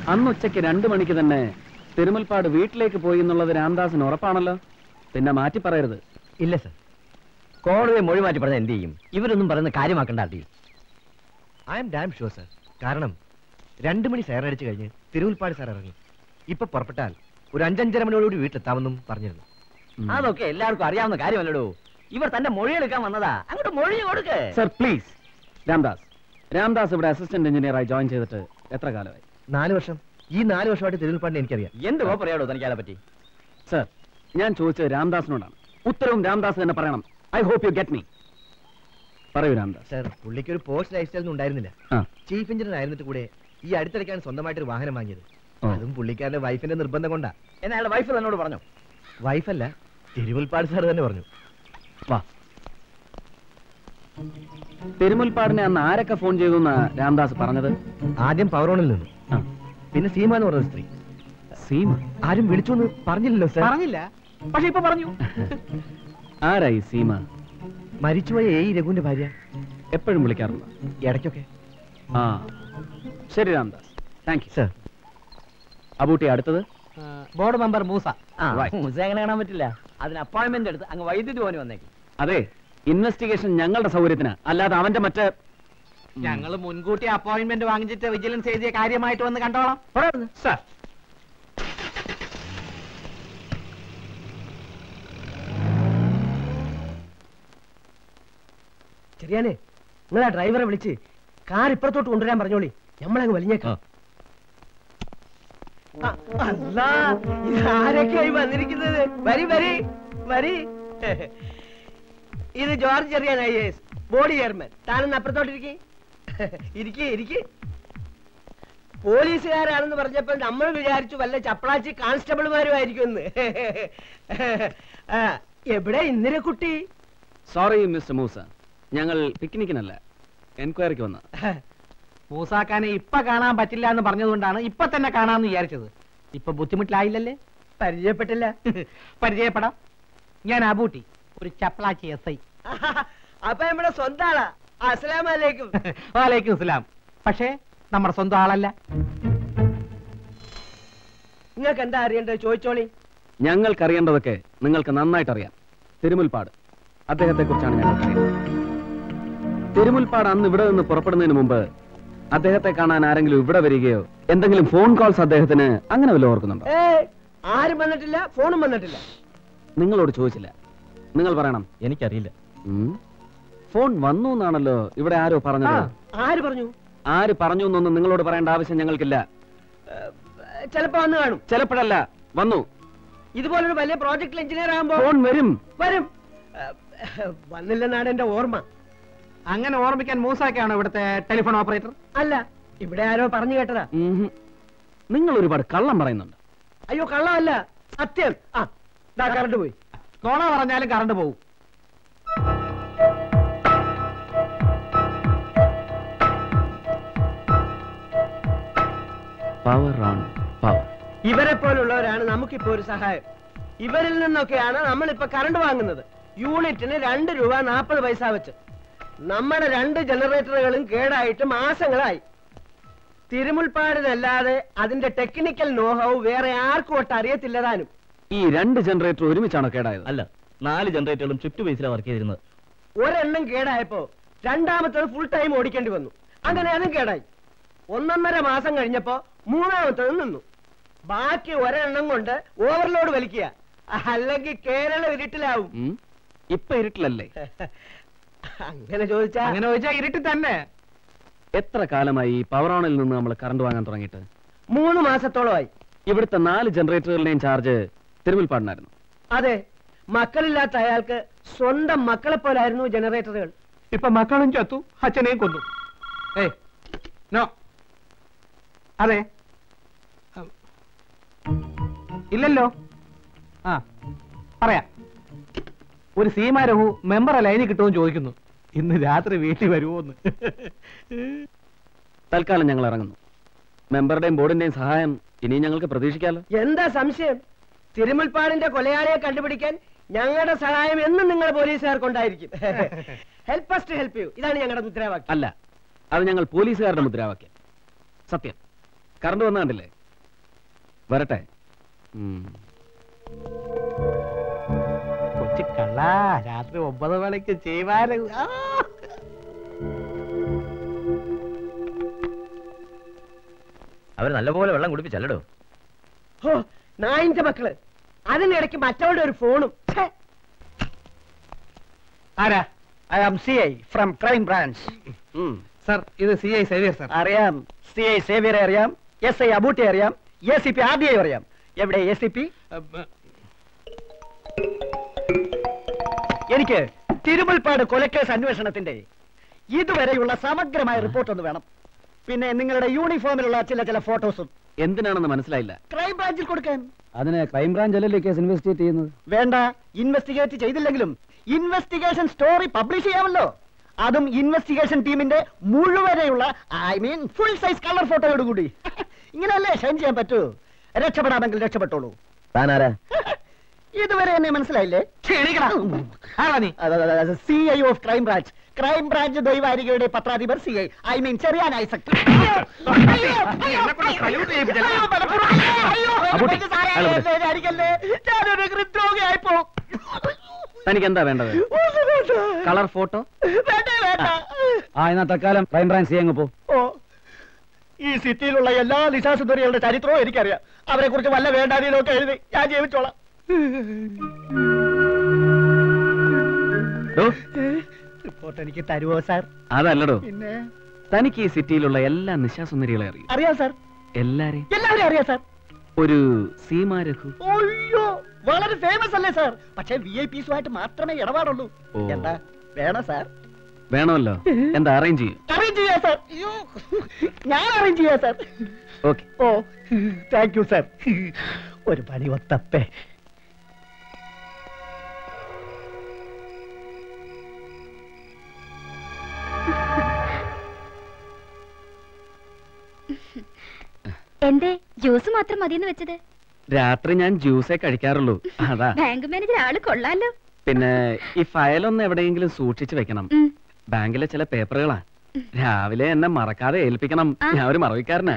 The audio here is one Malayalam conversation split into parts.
അന്ന് ഉച്ചയ്ക്ക് രണ്ടു മണിക്ക് തന്നെ തിരുമൽപ്പാട് വീട്ടിലേക്ക് പോയി എന്നുള്ളത് രാംദാസിന് ഉറപ്പാണല്ലോ പിന്നെ മാറ്റി പറയരുത് ഇല്ല സർ കോടതിയെ മൊഴി മാറ്റി പറഞ്ഞാൽ എന്ത് ചെയ്യും ഇവരൊന്നും പറയുന്ന കാര്യമാക്കണ്ട അതി I am damn sure sir കാരണം രണ്ടു മണി സയറടിച്ചു കഴിഞ്ഞ് തിരുവുൽപ്പാട് സാർ ഇറങ്ങി ഇപ്പൊ പുറപ്പെട്ടാൽ ഒരു അഞ്ചഞ്ചര മണിയോടുകൂടി വീട്ടിലെത്താമെന്നും പറഞ്ഞിരുന്നു ഉം. അതൊക്കെ എല്ലാവർക്കും അറിയാവുന്ന കാര്യമല്ലടോ ഇവർ തന്റെ മൊഴി എടുക്കാൻ വന്നതാ അങ്ങോട്ട് മൊഴി കൊടുക്ക് സർ പ്ലീസ് രാംദാസ് രാംദാസ് ഇവിടെ അസിസ്റ്റന്റ് എഞ്ചിനീയറായി ജോയിൻ ചെയ്തിട്ട് എത്ര കാലമായി നാല് വർഷം ഈ നാല് വർഷമായിട്ട് തിരുവുൽപ്പാടിനെ എനിക്കറിയാം എന്ത് പറയാടോ തനിക്ക് അതിനെ പറ്റി സർ ഞാൻ ചോദിച്ചത് രാംദാസിനോടാണ് ഉത്തരവും രാംദാസ് തന്നെ പറയണം I hope you get me പറയൂ രാംദാസ് സർ പുള്ളിക്ക് ഒരു പോസ്റ്റ് ലൈഫ് സ്റ്റൈൽ ഒന്നും ഉണ്ടായിരുന്നില്ല ആ ചീഫ് എഞ്ചിനീയർ ആയിരുന്നിട്ട് കൂടെ ഈ അടുത്തിടയ്ക്കാണ് സ്വന്തമായിട്ട് ഒരു വാഹനം വാങ്ങിയത് ഓ. അതും പുള്ളിക്കാരന്റെ വൈഫിന്റെ നിർബന്ധം കൊണ്ടാ എന്നാ അയാളുടെ വൈഫ് തന്നോട് പറഞ്ഞു വൈഫല്ല തിരുവുൽപ്പാട് സാർ തന്നെ പറഞ്ഞു വാ തിരുമുൽപ്പാടിനെ അന്ന് ആരൊക്കെ ഫോൺ ചെയ്തു എന്നാ രാംദാസ് പറഞ്ഞത് ആദ്യം പവറോണിൽ നിന്ന് ആ, പിന്നെ സീമ എന്ന് പറഞ്ഞ സ്ത്രീ സീമ ആരും വിളിച്ചു എന്ന് പറഞ്ഞില്ലല്ലോ സാർ പറഞ്ഞില്ല പക്ഷെ ഇപ്പൊ പറഞ്ഞു ആരായി സീമ മരിച്ചുപോയ ഏ രഘുവിന്റെ ഭാര്യ എപ്പോഴും വിളിക്കാറുണ്ട് ഇടയ്ക്കൊക്കെ ആ ശരി Ramdas thank you sir Abootty അടുത്തത് ബോർഡ് മെമ്പർ മൂസ Right. എങ്ങനെ കാണാൻ പറ്റില്ല അതിന് അപ്പോയിന്റ്മെന്റ് എടുത്ത് അങ്ങ് വൈദ്യുതി പോകാൻ വന്നേക്ക് അതെ ഇൻവെസ്റ്റിഗേഷൻ ഞങ്ങളുടെ സൗകര്യത്തിന് അല്ലാതെ അവന്റെ മറ്റേ ഞങ്ങൾ മുൻകൂട്ടി അപ്പോയിന്റ്മെന്റ് വാങ്ങിച്ചിട്ട് വിജിലൻസ് എഴുതിയ കാര്യമായിട്ട് വന്ന് കണ്ടോളാം സാർ ചെറിയാനെ നിങ്ങൾ ആ ഡ്രൈവറെ വിളിച്ച് കാർ ഇപ്പുറത്തോട്ട് കൊണ്ടുവരാൻ പറഞ്ഞോളി നമ്മളങ്ങ് വലിഞ്ഞേക്കാം അ- അല്ലാ, ഇതാരൊക്കെയായി വന്നിരിക്കുന്നത് വരി വരി വരി ഇത് George Cherian I S body chairman താനൊന്ന് അപ്പുറത്തോട്ടിരിക്കെ ഇരിക്കെ ഇരിക്കെ പോലീസുകാരാണെന്ന് പറഞ്ഞപ്പോൾ നമ്മൾ വിചാരിച്ചു വല്ല ചപ്പളാച്ചി കോൺസ്റ്റബിൾമാരും ആയിരിക്കും എവിടെ ഇന്ദിരക്കുട്ടി സോറി മിസ്റ്റർ മൂസ ഞങ്ങൾ പിക്നിക്കിനല്ല എൻക്വയറിക്ക് വന്ന മൂസാക്കാനെ ഇപ്പൊ കാണാൻ പറ്റില്ല എന്ന് പറഞ്ഞതുകൊണ്ടാണ് ഇപ്പൊ തന്നെ കാണാന്ന് വിചാരിച്ചത് ഇപ്പൊ ബുദ്ധിമുട്ടിലായില്ലല്ലേ പരിചയപ്പെട്ടില്ല പരിചയപ്പെടാം ഞാൻ അബൂട്ടി ഒരു ചപ്പളാച്ചി എസ് ഐ അപ്പൊ നമ്മുടെ സ്വന്തം ആളാ അസ്സലാമലൈക്കും വാലേക്കും ഇസ്ലാം പക്ഷേ നമ്മുടെ സ്വന്തം ആളല്ല നിങ്ങൾക്ക് എന്താ അറിയണ്ടത് ചോദിച്ചോളി ഞങ്ങൾക്കറിയേണ്ടതൊക്കെ നിങ്ങൾക്ക് നന്നായിട്ട് അറിയാം തിരുമുൽപ്പാട് അദ്ദേഹത്തെ കുറിച്ചാണ് ഞങ്ങൾക്കറിയാം തിരുമുൽപ്പാട് അന്ന് ഇവിടെ നിന്ന് പുറപ്പെടുന്നതിന് മുമ്പ് അദ്ദേഹത്തെ കാണാൻ ആരെങ്കിലും ഇവിടെ വരികയോ എന്തെങ്കിലും ഫോൺ കോൾസ് അദ്ദേഹത്തിന് അങ്ങനെ വല്ലതും ഓർക്കുന്നുണ്ടോ ഏ ആരും വന്നിട്ടില്ല ഫോണും വന്നിട്ടില്ല നിങ്ങളോട് ചോദിച്ചില്ല നിങ്ങൾ പറയണം എനിക്കറിയില്ല ഉം. ഫോൺ വന്നു എന്നാണല്ലോ ഇവിടെ ആരോ പറഞ്ഞത് ആര് പറഞ്ഞു ആര് പറഞ്ഞു എന്നൊന്നും നിങ്ങളോട് പറയേണ്ട ആവശ്യം ഞങ്ങൾക്കില്ല ചിലപ്പോ വന്ന് കാണും ചിലപ്പോഴല്ല വന്നു ഇതുപോലൊരു വലിയ പ്രോജക്ട് എഞ്ചിനീയർ ആകുമ്പോ ഫോൺ വരും വരും ഏ, വന്നില്ലെന്നാണ് എന്റെ ഓർമ്മ അങ്ങനെ ഓർമ്മിക്കാൻ മൂസാക്കാണോ ഇവിടുത്തെ ടെലിഫോൺ ഓപ്പറേറ്റർ അല്ല ഇവിടെ ആരോ പറഞ്ഞു കേട്ടതാ ഉം. നിങ്ങൾ ഒരുപാട് കള്ളം പറയുന്നുണ്ട് അയ്യോ കള്ളമല്ല സത്യം ആ ദാ കറണ്ട് പോയി കോണ പറഞ്ഞാലും കറണ്ട് പോകും പവർ ഓൺ പവർ ഇവരെ പോലുള്ളവരാണ് നമുക്കിപ്പോ ഒരു സഹായം ഇവരിൽ നിന്നൊക്കെയാണ് നമ്മളിപ്പോ കറണ്ട് വാങ്ങുന്നത് യൂണിറ്റിന് രണ്ട് രൂപ നാൽപ്പത് പൈസ വെച്ച് നമ്മുടെ രണ്ട് ജനറേറ്ററുകളും കേടായിട്ട് മാസങ്ങളായി തിരുമുൽപ്പാടിനല്ലാതെ അതിന്റെ ടെക്നിക്കൽ നോഹവ് വേറെ ആർക്കും ഒട്ട് അറിയത്തില്ലതാനും ഈ രണ്ട് ജനറേറ്റർ ഒരുമിച്ചാണോ കേടായത് അല്ല നാല് ജനറേറ്ററുകളും ഷിഫ്റ്റ് ബേസിലാണ് വർക്ക് ചെയ്തിരുന്നത് ഒരെണ്ണം കേടായപ്പോ രണ്ടാമത്തത് ഫുൾ ടൈം ഓടിക്കേണ്ടി വന്നു അങ്ങനെ അതും കേടായി ഒന്നൊന്നര മാസം കഴിഞ്ഞപ്പോ മൂന്നാമത്തത് നിന്നു ബാക്കി ഒരെണ്ണം കൊണ്ട് ഓവർലോഡ് വലിക്കുക അല്ലെങ്കിൽ കേരള ഇരുട്ടിലാവും ഉം? ഇപ്പൊ ഇരുട്ടിലല്ലേ അങ്ങനെ ചോദിച്ചാ അങ്ങനെ ചോദിച്ചാൽ ഇരുട്ടി തന്നെ എത്ര കാലമായി ഈ പവർ ഓണിൽ നിന്ന് നമ്മൾ കറണ്ട് വാങ്ങാൻ തുടങ്ങിയിട്ട് മൂന്ന് മാസത്തോളമായി ഇവിടുത്തെ നാല് ജനറേറ്ററുകളുടെയും ചാർജ് തിരുമുൽപ്പാടിനായിരുന്നു അതെ മക്കളില്ലാത്ത അയാൾക്ക് സ്വന്തം മക്കളെ പോലായിരുന്നു ജനറേറ്ററുകൾ ഇപ്പൊ മക്കളും ചത്തു അച്ഛനെയും കൊന്നു ഏയ് നോ അതെ ഉം. ഇല്ലല്ലോ ആ പറയാം ഒരു സീമാരഹു മെമ്പറെ ലൈനിൽ കിട്ടുമെന്ന് ചോദിക്കുന്നു ഇന്ന് രാത്രി വീട്ടിൽ വരുമോന്ന് തൽക്കാലം ഞങ്ങൾ ഇറങ്ങുന്നു മെമ്പറുടെയും ബോർഡിന്റെയും സഹായം ഇനി ഞങ്ങൾക്ക് പ്രതീക്ഷിക്കാലോ എന്താ സംശയം തിരുമുൽപ്പാടിന്റെ കൊലയാളിയെ കണ്ടുപിടിക്കാൻ ഞങ്ങളുടെ സഹായം എന്നും നിങ്ങൾ പോലീസുകാർക്കുണ്ടായിരിക്കും help us to help you ഇതാണ് ഞങ്ങളുടെ മുദ്രാവാക്യം അല്ല അത് ഞങ്ങൾ പോലീസുകാരുടെ മുദ്രാവാക്യം സത്യം കറണ്ട് വന്ന കണ്ടില്ലേ വരട്ടെ ഉം. കൊച്ചു കള്ള രാത്രി ഒമ്പത് മണിക്ക് ചെയ്യുവാനും ആ. അവർ നല്ലപോലെ വെള്ളം കുടിപ്പിച്ചല്ലടോ ഹോ നായിന്റെ മക്കള് അതിനിടയ്ക്ക് മറ്റവളുടെ ഒരു ഫോണും ഛെ. ആരാ I am C I from crime branch sir ഇത് സി ഐ സേവിയർ സർ അറിയാം സി ഐ സേവിയറെ അറിയാം എസ് ഐ അബൂട്ടി അറിയാം A C P R D I അറിയാം എവിടെ എ സി പി എനിക്ക് തിരുമുൽപ്പാട് കൊലക്കേസ് അന്വേഷണത്തിന്റെ ഇതുവരെയുള്ള സമഗ്രമായ റിപ്പോർട്ട് ഒന്ന് വേണം പിന്നെ നിങ്ങളുടെ യൂണിഫോമിലുള്ള ചില ചില ഫോട്ടോസും എന്തിനാണെന്ന് മനസ്സിലായില്ല ക്രൈം ബ്രാഞ്ചിൽ കൊടുക്കാൻ അതിന് ക്രൈംബ്രാഞ്ച് അല്ലല്ലേ കേസ് ഇൻവെസ്റ്റിഗേറ്റ് ചെയ്യുന്നത് വേണ്ട ഇൻവെസ്റ്റിഗേറ്റ് ചെയ്തില്ലെങ്കിലും ഇൻവെസ്റ്റിഗേഷൻ സ്റ്റോറി പബ്ലിഷ് ചെയ്യാമല്ലോ അതും ഇൻവെസ്റ്റിഗേഷൻ ടീമിന്റെ മുഴുവനെയുള്ള I mean full size colour ഫോട്ടോയോട് കൂടി ഇങ്ങനെയല്ലേ ഷൈൻ ചെയ്യാൻ പറ്റൂ രക്ഷപ്പെടാമെങ്കിൽ രക്ഷപ്പെട്ടോളൂ താനാരാ ഇതുവരെ എന്നെ മനസ്സിലായില്ലേ ആരാ നീ C I of crime branch crime branch ദൈവാരികയുടെ പത്രാധിപർ C I I mean Cherian Isaac Abootty, അയാളെ വിട്. ഞാനൊരു ഹൃദ്രോഗിയായിപ്പോ തനിക്ക് എന്താ വേണ്ടത് കളർ ഫോട്ടോ വേണ്ട വേണ്ട ആ എന്നാ തൽക്കാലം ക്രൈംബ്രാഞ്ച് ചെയ്യാൻ പോ ഓ ഈ സിറ്റിയിലുള്ള എല്ലാ നിശാസുന്ദരികളുടെ ചരിത്രവും എനിക്കറിയാം അവരെ കുറിച്ച് വല്ല വേണ്ടാതിയിലൊക്കെ എഴുതി ഞാൻ ജീവിച്ചോളാം ഡോ, റിപ്പോർട്ട് എനിക്ക് തരുമോ സാർ അതല്ലടോ പിന്നെ തനിക്ക് ഈ സിറ്റിയിലുള്ള എല്ലാ നിശാസുന്ദരികളെ അറിയും അറിയാം സാർ എല്ലാരെയും എല്ലാവരും അറിയാം സാർ ഒരു സീമാ രഘു അയ്യോ വളരെ ഫേമസ് അല്ലേ സാർ പക്ഷേ വി ഐ പിസുമായിട്ട് മാത്രമേ ഇടപാടുള്ളൂ ഓ. എന്താ വേണം സാർ വേണമല്ലോ എന്താ അറേഞ്ച് ചെയ്യും അറേഞ്ച് ചെയ്യാം സാർ അയ്യോ ഞാൻ അറേഞ്ച് ചെയ്യാം sir okay oh thank you sir ഒരു പണി ഒത്തപ്പേ എന്തേ ജ്യൂസ് മാത്രം മതിയെന്ന് വെച്ചത് രാത്രി ഞാൻ ജ്യൂസേ കഴിക്കാറുള്ളൂ അതാ ബാങ്ക് മാനേജർ ആള് കൊള്ളാലോ പിന്നെ ഈ ഫയലൊന്ന് എവിടെയെങ്കിലും സൂക്ഷിച്ചു വെക്കണം ഉം. ബാങ്കിലെ ചില പേപ്പറുകളാ രാവിലെ എന്നെ മറക്കാതെ ഏൽപ്പിക്കണം ആ. ഞാൻ ഒരു മറവിക്കാരനാ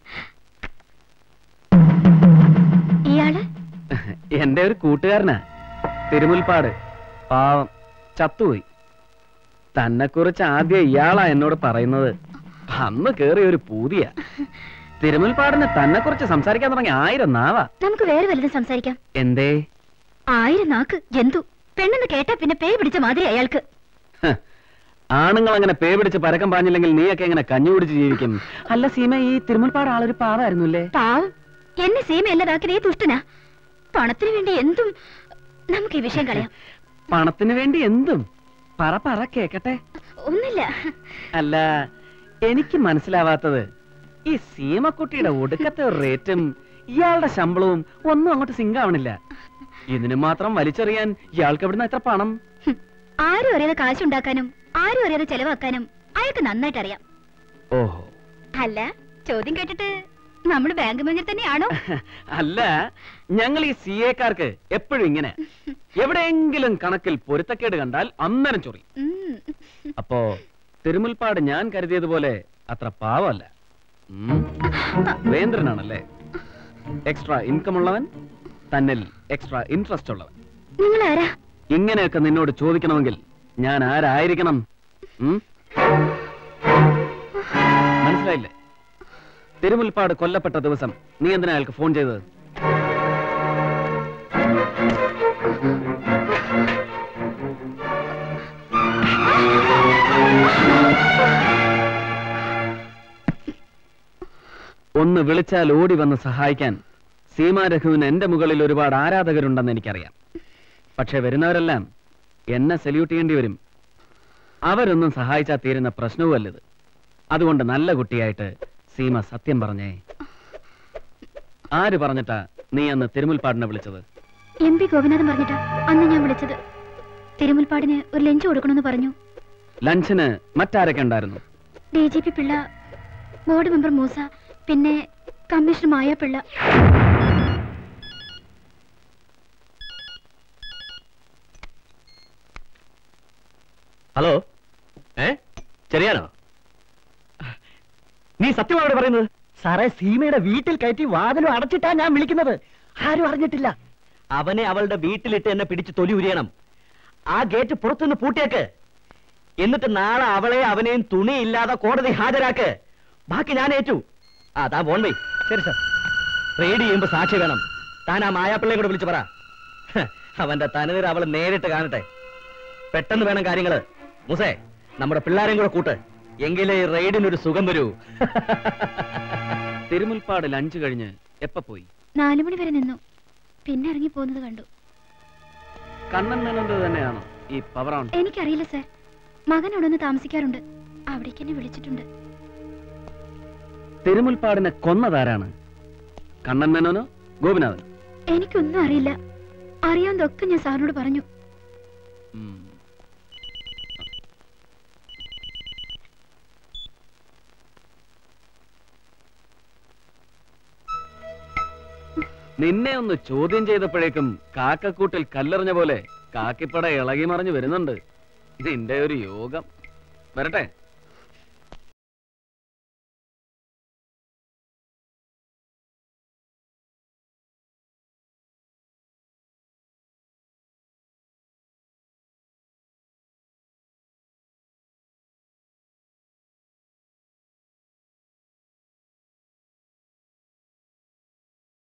ഇയാള് എന്റെ ഒരു കൂട്ടുകാരനാ തിരുമുൽപ്പാട് പാവം ചത്തുപോയി തന്നെ കുറിച്ച് ആദ്യം ഇയാളാ എന്നോട് പറയുന്നത് അന്ന് കേറിയ ഒരു പൂതിയ തിരുമുൽപ്പാടിന് തന്നെ കുറിച്ച് സംസാരിക്കാൻ തുടങ്ങി ആയിരം നാവാ നമുക്ക് വേറെ വലുതും സംസാരിക്കാം എന്തേ ആയിരം നാക്ക് ജന്തു പെണ്ണെന്ന് കേട്ടാ പിന്നെ പേ പിടിച്ച മാതിരി അയാൾക്ക് ഹ്. ആണുങ്ങൾ അങ്ങനെ പേ പിടിച്ച് പരക്കം പാഞ്ഞില്ലെങ്കിൽ നീയൊക്കെ എങ്ങനെ കഞ്ഞി കുടിച്ച് ജീവിക്കും അല്ല സീമ ഈ തിരുമുൽപ്പാട് ആളൊരു പാവായിരുന്നു അല്ലേ പാവം എന്നെ സീമ അല്ലതാക്കിയത് ഈ ദുഷ്ടനാ പണത്തിന് വേണ്ടി എന്തും നമുക്ക് ഈ വിഷയം കളയാം പണത്തിന് വേണ്ടി എന്തും പറ പറ കേക്കട്ടെ ഒന്നില്ല അല്ല എനിക്ക് മനസ്സിലാവാത്തത് ഈ സീമക്കുട്ടിയുടെ ഒടുക്കത്തെ ഒരു റേറ്റും ഇയാളുടെ ശമ്പളവും ഒന്നും അങ്ങോട്ട് സിങ്ക് ആവണില്ല ഇതിന് മാത്രം വലിച്ചെറിയാൻ ഇയാൾക്ക് എവിടുന്ന എത്ര പണം ഹും. ആരും അറിയാതെ കാശുണ്ടാക്കാനും ആരും അറിയാതെ ചെലവാക്കാനും അയാൾക്ക് നന്നായിട്ട് അറിയാം ഓഹോ അല്ല ചോദ്യം കേട്ടിട്ട് നമ്മുടെ ബാങ്ക് മാനേജർ തന്നെയാണോ അല്ല ഞങ്ങൾ ഈ സി എക്കാർക്ക് എപ്പോഴും ഇങ്ങനെ എവിടെയെങ്കിലും കണക്കിൽ പൊരുത്തക്കേട് കണ്ടാൽ അന്നേരം ചൊറി ഉം. അപ്പോ തിരുമുൽപ്പാട് ഞാൻ കരുതിയതുപോലെ അത്ര പാവമല്ല ഉം. വേന്ദ്രനാണല്ലേ എക്സ്ട്രാ ഇൻകം ഉള്ളവൻ തന്നിൽ എക്സ്ട്രാ ഇൻട്രസ്റ്റ് ഉള്ളവൻ നിങ്ങൾ ആരാ ഇങ്ങനെയൊക്കെ നിന്നോട് ചോദിക്കണമെങ്കിൽ ഞാൻ ആരായിരിക്കണം ഉം? മനസ്സിലായില്ലേ തിരുമുൽപ്പാട് കൊല്ലപ്പെട്ട ദിവസം നീ എന്തിനാ അയാൾക്ക് ഫോൺ ചെയ്തത് ഒന്ന് വിളിച്ചാൽ ഓടി വന്ന് സഹായിക്കാൻ സീമാ രഘുവിന് എന്റെ മുകളിൽ ഒരുപാട് ആരാധകരുണ്ടെന്ന് എനിക്കറിയാം പക്ഷെ വരുന്നവരെല്ലാം എന്നെ സല്യൂട്ട് ചെയ്യേണ്ടി വരും അവരൊന്നും സഹായിച്ചാൽ തീരുന്ന പ്രശ്നവുമല്ലത് അതുകൊണ്ട് നല്ല കുട്ടിയായിട്ട് സീമ സത്യം പറഞ്ഞേ ആര് പറഞ്ഞിട്ടാ നീ അന്ന് തിരുമുൽപ്പാടിനെ വിളിച്ചത് എം പി ഗോപിനാഥൻ പറഞ്ഞിട്ടാ അന്ന് ഞാൻ വിളിച്ചത് തിരുമുൽപ്പാടിന് ഒരു ലഞ്ച് കൊടുക്കണമെന്ന് പറഞ്ഞു ലഞ്ചിന് മറ്റാരൊക്കെ ഉണ്ടായിരുന്നു D G P Pillai board member Moosa പിന്നെ കമ്മീഷണർ മായ പിള്ള ഹലോ ഏ ചെറിയാനോ നീ സത്യമാണ് പറയുന്നത് സാറേ സീമയുടെ വീട്ടിൽ കയറ്റി വാതിലും അടച്ചിട്ടാ ഞാൻ വിളിക്കുന്നത് ആരും അറിഞ്ഞിട്ടില്ല അവനെ അവളുടെ വീട്ടിലിട്ട് എന്നെ പിടിച്ച് തൊലി ഉരിയണം ആ ഗേറ്റ് പുറത്തുനിന്ന് പൂട്ടിയേക്ക് എന്നിട്ട് നാളെ അവളെ അവനെയും തുണിയില്ലാതെ കോടതി ഹാജരാക്ക് ബാക്കി ഞാൻ ഏറ്റു ആ താൻ പോണ്ടേ ശരി സാർ റെയ്ഡ് ചെയ്യുമ്പോ സാക്ഷി വേണം താൻ ആ മായാപ്പിള്ളയെ കൂടെ വിളിച്ചു പറ ഹ, അവന്റെ തനതിർ അവൾ നേരിട്ട് കാണട്ടെ പെട്ടെന്ന് വേണം കാര്യങ്ങള് മുസേ നമ്മുടെ പിള്ളേരെയും കൂടെ കൂട്ട് എങ്കിലേ ഈ റെയ്ഡിനൊരു സുഖം വരൂ തിരുമുൽപ്പാട് ലഞ്ച് കഴിഞ്ഞ് എപ്പ പോയി നാലു മണി വരെ നിന്നു പിന്നെ ഇറങ്ങി പോകുന്നത് കണ്ടു കണ്ണൻ മേനോന്റെ തന്നെയാണോ ഈ പവർ ഓൺ എനിക്കറിയില്ല സാർ മകൻ അവിടെ ഒന്ന് താമസിക്കാറുണ്ട് അവിടേക്ക് എന്നെ വിളിച്ചിട്ടുണ്ട് തിരുമുൽപ്പാടിനെ കൊന്നതാരാണ് കണ്ണൻ മേനോനോ ഗോപിനാഥൻ എനിക്കൊന്നും അറിയില്ല അറിയാവുന്നതൊക്കെ ഞാൻ സാറിനോട് പറഞ്ഞു ഉം. നിന്നെ ഒന്ന് ചോദ്യം ചെയ്തപ്പോഴേക്കും കാക്കക്കൂട്ടിൽ കല്ലെറിഞ്ഞ പോലെ കാക്കിപ്പട ഇളകി മറിഞ്ഞു വരുന്നുണ്ട് നിന്റെ ഒരു യോഗം വരട്ടെ